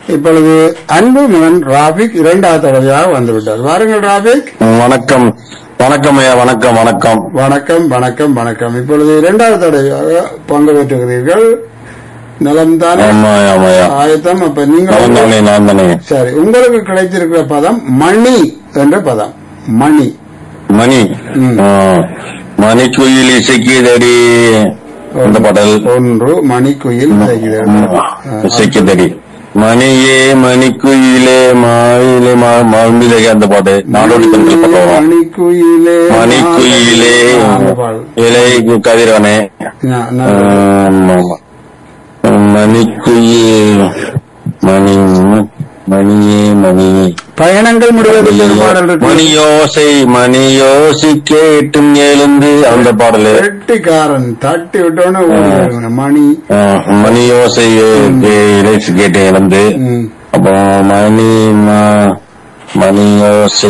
இப்பொழுது அன்பு மகன் ராபிக் இரண்டாவது தடவையாக வந்துவிட்டார் வாருங்கள் ராபிக் வணக்கம் வணக்கம் ஐயா வணக்கம் வணக்கம் வணக்கம் வணக்கம் வணக்கம் இப்பொழுது இரண்டாவது தடவையாக பங்கு பெற்றுகிறீர்கள் நலம் தானே ஆமா ஆமாயா ஆயத்தம் அப்ப நான் நீங்கள் தானே நான் தானே சரி உங்களுக்கு கிடைத்திருக்கிற பதம் மணி என்ற பதம் மணி மணி ம். ஆ, மணி குயில் இசைக்குதடி இந்த பாடல் ஒன்று மணிக்குயில் செய்கிறது. இசைக்குதடி மணியே மணிக்குயிலே மாயிலே மருந்திலே அந்த பாட்டு நாடோடி பெண்கள் பக்கம் மணிக்குயிலே மணிக்குயிலே அந்த பாடல். இலை கதிரவனே ந- ந- ஆமா, ஆமா. மணிக்குயில் மணி மணியே மணியே பயணங்கள் முடிவதற்கு ஒரு பாடல் இருக்கு மணியோசை மணியோசி கேட்டும் எழுந்து அந்த பாடலு வெட்டிக்காரன் தட்டி விட்டோன்னு ஓடி வருங்க. மணி ஆ, மணியோசை இறைச்சி கேட்டு எழுந்து ம். அப்புறம் மணி ம- மணியோசை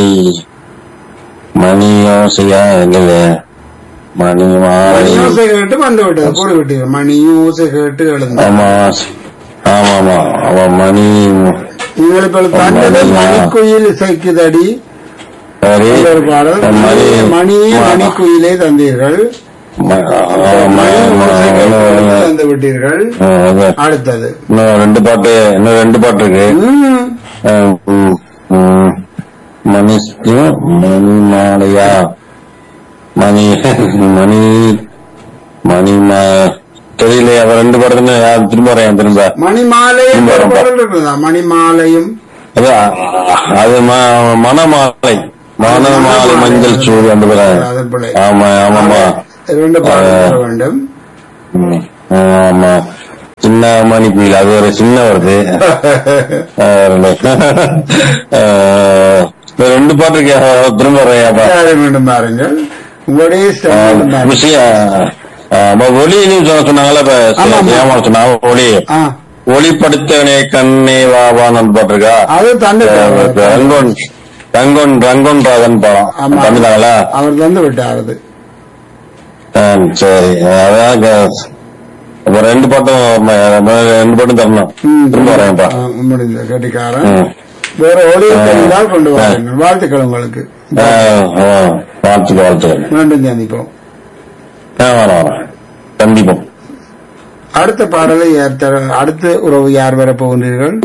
மணியோசையா எங்க மணி மாலை மணியோசை கேட்டு வந்து விட்டது போடு விட்டீங்க மணியோசை கேட்டு எழுந்த ஆமா ஆமா ஆமா அவன் மணி நீங்கள் இப்ப தந்தது மணிக்குயில் இசைக்குதடி சரி இந்த ஒரு பாடல் மணி மணியே மணிக்குயிலே தந்தீர்கள் ம- ஆ, ம- மணியோசை கேட்டு ம- தந்து விட்டீர்கள் ஆ, அது. அடுத்தது இன்னும் ரெண்டு பாட்டு இன்னும் ரெண்டு பாட்டு இருக்கு ம். அஹ் உம் உம் மணி மணி மாலையா மணி மணி மணி மா- தெரியலையே அவன் ரெண்டு படத்துல யார் திரும்ப வரேன் திரும்ப மணிமாலையும் ஒரு பாடல் இருக்குதா மணிமாலையும் அது அது ம- மணமாலை மணமாலை மஞ்சள் சூடு அந்த படம் அதன் பிள்ளை ஆமா ஆமாமா இரண்டு பாடல் வர வேண்டும் ம். ஆமா சின்ன மணி குயில் அது ஒரு சின்ன வருது அஹ் ரெண்டு அஹ் இந்த ரெண்டு பாட்டு இருக்கு அஹ் திரும்ப வரையாப்பா யாரை மீண்டும் பாருங்கள் உங்களுடைய இஷ்டம் மீண்டும் பாருங்கள். விஷயம் ஒளின்னு சொல்ல சொன்னாங்களா இப்ப ஆமா, ஆமா. ஏமா சொன்னாங்க ஒளி ஆ, ஒளிப்படுத்தவனே கண்ணே வாவான்னு அந்த பாட்டு இருக்கா அது தந்து அஹ் ரங்கோன் ரங்கோன் ரங்கோன் ராகன் படம் ஆமா. தந்துட்டாங்களா அவர் தந்து விட்டார் அது ஆ, சரி அதான் க- அப்ப ரெண்டு பாட்டும் ம- ரெண்டு பாட்டும் தரணும் ம். திரும்ப வரேன்ப்பா ஆ, முடிந்த கட்டிக்காரன் ம். வேற ஒளி ஆ. தெரிந்தால் கொண்டு வாருங்கள் வாழ்த்துக்கள் உங்களுக்கு ஆ, ஆ, வாழ்த்துக்க வாழ்த்துக்க மீண்டும் சந்திப்போம் ஆ வரேன் வரேன் கண்டிப்போம் அடுத்த பாடலை யார் தர- அடுத்த உறவு யார் வர போகின்றீர்கள்